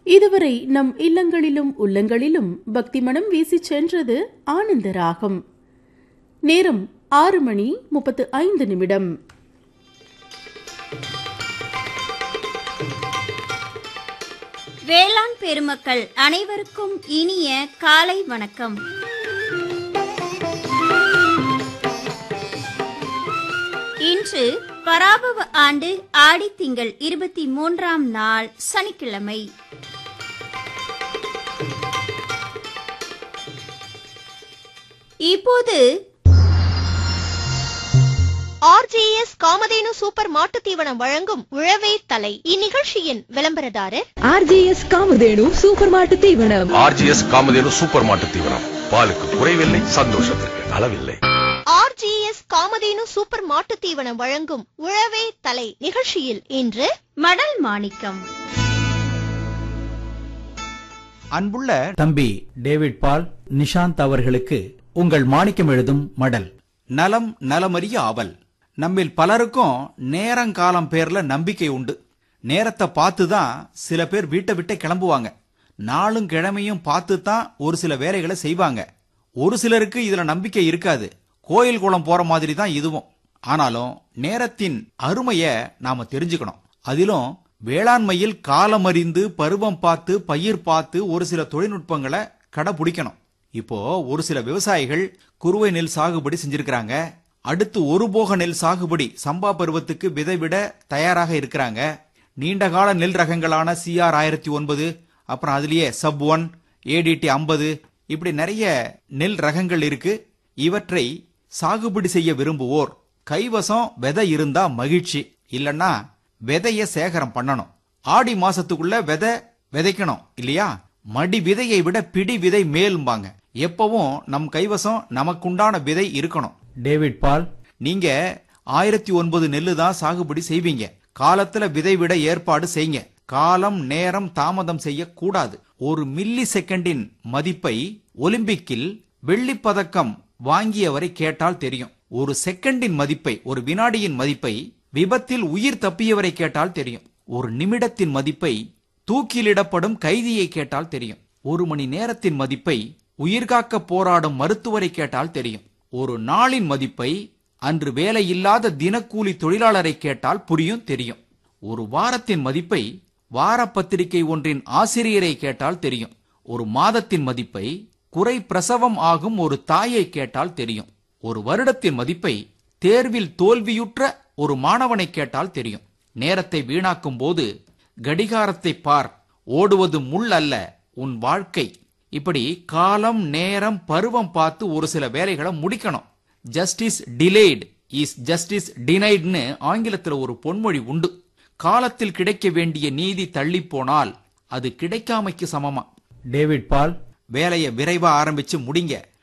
இதுவரை நம் இல்லங்களிலும் உள்ளங்களிலும் பக்தி மனம் வீசிச் சென்றது ஆனந்த ராகம் நேரம் ஆறு மணி முப்பத்து ஐந்து நிமிடம் வேளாண் பெருமக்கள் அனைவருக்கும் இனிய காலை வணக்கம் இன்று பராபவ ஆண்டு ஆடி திங்கள் இருபத்தி மூன்றாம் நாள் சனிக்கிழமை இப்போது ஆர்ஜேஎஸ் காமதேனு சூப்பர் மாட்டுத் தீவனம் வழங்கும் உழவே தலை இந்நிகழ்ச்சியின் விளம்பரதாரர் ஆர்ஜிஎஸ் காமதேனு சூப்பர் மாட்டு தீவனம் ஆர்ஜிஎஸ் காமதேனு சூப்பர் மாட்டு தீவனம் பாலுக்கு குறைவில்லை சந்தோஷத்திற்கு அளவில்லை ஆர்ஜிஎஸ் காமதேனு சூப்பர் மாட்டுத் தீவனம் வழங்கும் உழவே தலை நிகழ்ச்சியில் இன்று மடல் மாணிக்கம் அன்புள்ள தம்பி டேவிட் பால் நிஷாந்த் அவர்களுக்கு உங்கள் மாணிக்கம் எழுதும் மடல் நலம் நலமறிய ஆவல் நம்மில் பலருக்கும் நேரங்காலம் பேர்ல நம்பிக்கை உண்டு நேரத்தை பார்த்து தான் சில பேர் வீட்டை விட்டு கிளம்புவாங்க நாளும் கிழமையும் பார்த்து தான் ஒரு சில வேலைகளை செய்வாங்க ஒரு சிலருக்கு இதுல நம்பிக்கை இருக்காது கோயில் குளம் போற மாதிரி தான் இதுவும் ஆனாலும் நேரத்தின் அருமைய நாம தெரிஞ்சுக்கணும் அதிலும் வேளாண்மையில் காலமறிந்து பருவம் பார்த்து பயிர் பார்த்து ஒரு சில தொழில்நுட்பங்களை கடைபிடிக்கணும் இப்போ ஒரு சில விவசாயிகள் குறுவை நெல் சாகுபடி செஞ்சிருக்கிறாங்க அடுத்து ஒரு போக நெல் சாகுபடி சம்பா பருவத்துக்கு விதை விட தயாராக இருக்கிறாங்க நீண்ட கால நெல் ரகங்களான சிஆர் ஆயிரத்தி ஒன்பது அப்புறம் அதுலயே சப் ஒன் ஏடிடி ஐம்பது இப்படி நிறைய நெல் ரகங்கள் இருக்கு இவற்றை சாகுபடி செய்ய விரும்புவோர் கைவசம் விதை இருந்தா மகிழ்ச்சி இல்லன்னா விதைய சேகரம் பண்ணணும் ஆடி மாசத்துக்குள்ள விதை விதைக்கணும் இல்லையா மடி விதையை விட பிடி விதை மேலும்பாங்க எப்பவும் நம் கைவசம் நமக்குண்டான விதை இருக்கணும் டேவிட் பால் நீங்க ஆயிரத்தி ஒன்பது நெல்லு தான் சாகுபடி செய்வீங்க காலத்துல விதை விட ஏற்பாடு செய்யுங்க காலம் நேரம் தாமதம் செய்யக்கூடாது ஒரு மில்லி செகண்டின் மதிப்பை ஒலிம்பிக்கில் வெள்ளிப் பதக்கம் வாங்கியவரை கேட்டால் தெரியும் ஒரு செகண்டின் மதிப்பை ஒரு வினாடியின் மதிப்பை விபத்தில் உயிர் தப்பியவரை கேட்டால் தெரியும் ஒரு நிமிடத்தின் மதிப்பை தூக்கிலிடப்படும் கைதியை கேட்டால் தெரியும் ஒரு மணி நேரத்தின் மதிப்பை உயிர்காக்க போராடும் மருத்துவரை கேட்டால் தெரியும் ஒரு நாளின் மதிப்பை அன்று வேலையில்லாத தினக்கூலி தொழிலாளரை கேட்டால் புரியும் தெரியும் ஒரு வாரத்தின் மதிப்பை வார பத்திரிகை ஒன்றின் ஆசிரியரை கேட்டால் தெரியும் ஒரு மாதத்தின் மதிப்பை குறை பிரசவம் ஆகும் ஒரு தாயை கேட்டால் தெரியும் ஒரு வருடத்தின் மதிப்பை தேர்வில் தோல்வியுற்ற ஒரு மாணவனை கேட்டால் தெரியும் நேரத்தை வீணாக்கும் போது கடிகாரத்தை பார் ஓடுவது முள் அல்ல உன் வாழ்க்கை இப்படி காலம் நேரம் பருவம் பார்த்து ஒரு சில வேலைகளை முடிக்கணும் ஜஸ்டிஸ் டிலேட் இஸ் ஜஸ்டிஸ் டினைட்னு ஆங்கிலத்தில் ஒரு பொன்மொழி உண்டு காலத்தில் கிடைக்க வேண்டிய நீதி தள்ளி போனால் அது கிடைக்காமைக்கு சமமா டேவிட் பால் வேலையை விரைவா ஆரம்பிச்சு முடிங்க